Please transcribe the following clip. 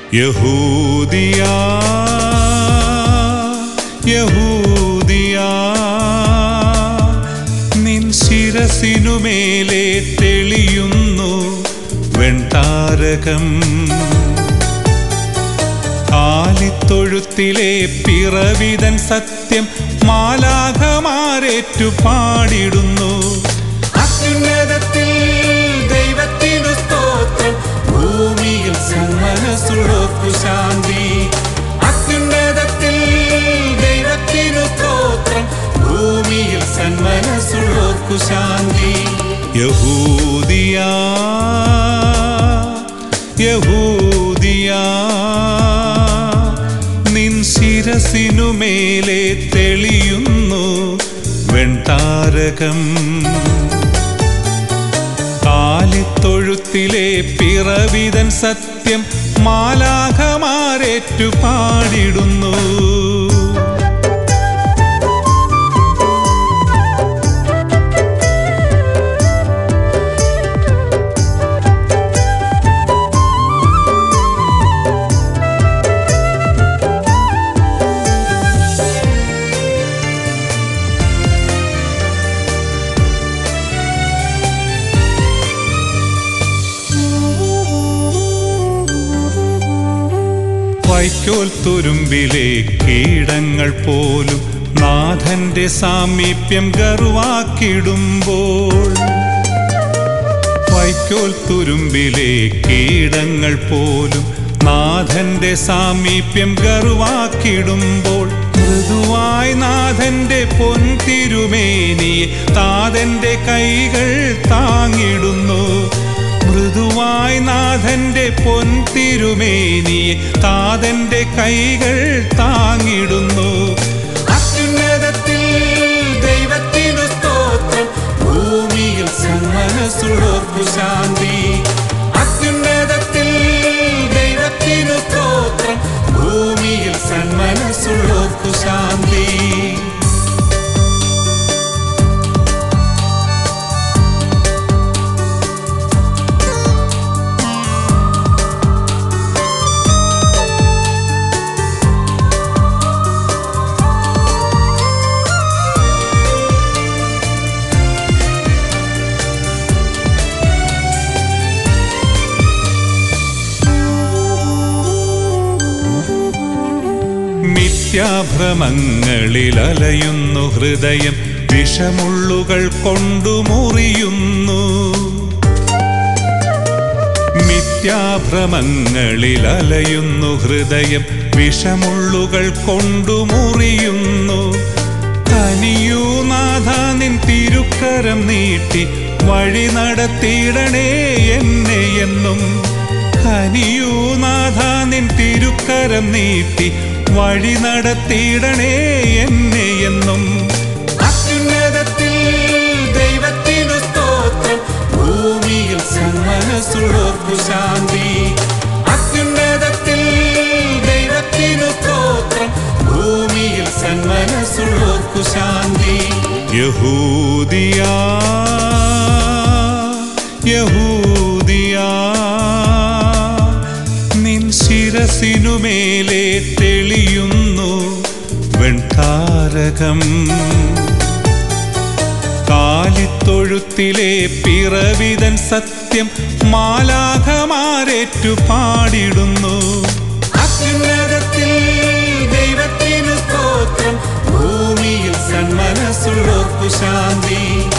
യഹൂദിയാ യഹൂദിയാ നിൻ ശിരസിനുമേലെ തെളിയുന്നു വെൺതാരകം കാലിത്തൊഴുത്തിലെ പിറവിതൻ സത്യം മാലാഖമാരേറ്റു പാടിടുന്നു അത്യുന്നതത്തിൽ ദൈവത്തിനു സ്തോത്രം ഭൂമിയിൽ സന്മനസ്സുള്ളോർക്കു ശാന്തി അത്യുന്നതത്തിൽ ദൈവത്തിനു സ്തോത്രം ഭൂമിയിൽ സന്മനസ്സുള്ളോർക്കു ശാന്തി യഹൂദിയാ യഹൂദിയാ നിൻ ശിരസിനുമേലെ തെളിയുന്നു വെൺതാരകം കാലിത്തൊഴുത്തിലെ പിറവിതൻ സത്യം മാലാഖമാരേറ്റു പാടിടുന്നു വൈക്കോൽ തുരുമ്പിലെ കീടങ്ങൾ പോലും നാഥന്റെ സാമീപ്യം ഗർവാക്കിടുമ്പോൾ വൈക്കോൽ തുരുമ്പിലെ കീടങ്ങൾ പോലും നാഥന്റെ സാമീപ്യം ഗർവാക്കിടുമ്പോൾ മൃദുവായി നാഥന്റെ പൊൻതിരുമേനിയെ താതന്റെ കൈകൾ താങ്ങിടുന്നു മൃദുവായി നാഥന്റെ പൊൻതിരുമേനിയെ താതന്റെ കൈകൾ താങ്ങിടുന്നു അത്യുന്നതത്തിൽ ദൈവത്തിനു സ്തോത്രം ഭൂമിയിൽ സന്മനസ്സുള്ളോർക്കു ശാന്തി അത്യുന്നതത്തിൽ ദൈവത്തിനു സ്തോത്രം ഭൂമിയിൽ സന്മനസ്സുള്ളോർക്കു ശാന്തി മിഥ്യാഭ്രമങ്ങളിൽ അലയുന്നു ഹൃദയം വിഷമുള്ളുകൾ കൊണ്ടു മുറിയുന്നു മിഥ്യാഭ്രമങ്ങളിൽ അലയുന്നു ഹൃദയം വിഷമുള്ളുകൾ കൊണ്ടു മുറിയുന്നു കനിയൂ നാഥ നിൻ തിരുക്കരം നീട്ടി വഴി നടത്തിയിടണേ എന്നെ എന്നും കനിയൂ നാഥ നിൻ തിരുക്കരം നീട്ടി വഴി നടത്തിയിടണേ എന്നെ എന്നും അത്യുന്നതത്തിൽ ദൈവത്തിനു സ്തോത്രം ഭൂമിയിൽ സന്മനസ്സുള്ളോർക്കു ശാന്തി അത്യുന്നതത്തിൽ ദൈവത്തിനു സ്തോത്രം ഭൂമിയിൽ സന്മനസ്സുള്ളോർക്കു ശാന്തി യഹൂദിയാ യഹൂദിയാ നിൻ ശിരസിനുമേലെ തെളിയുന്നു വെൺതാരകം കാലിത്തൊഴുത്തിലെ പിറവിതൻ സത്യം മാലാഖമാരേറ്റു പാടിടുന്നു അത്യുന്നതത്തിൽ ദൈവത്തിനു സ്തോത്രം ഭൂമിയിൽ സന്മനസ്സുള്ളോർക്കു ശാന്തി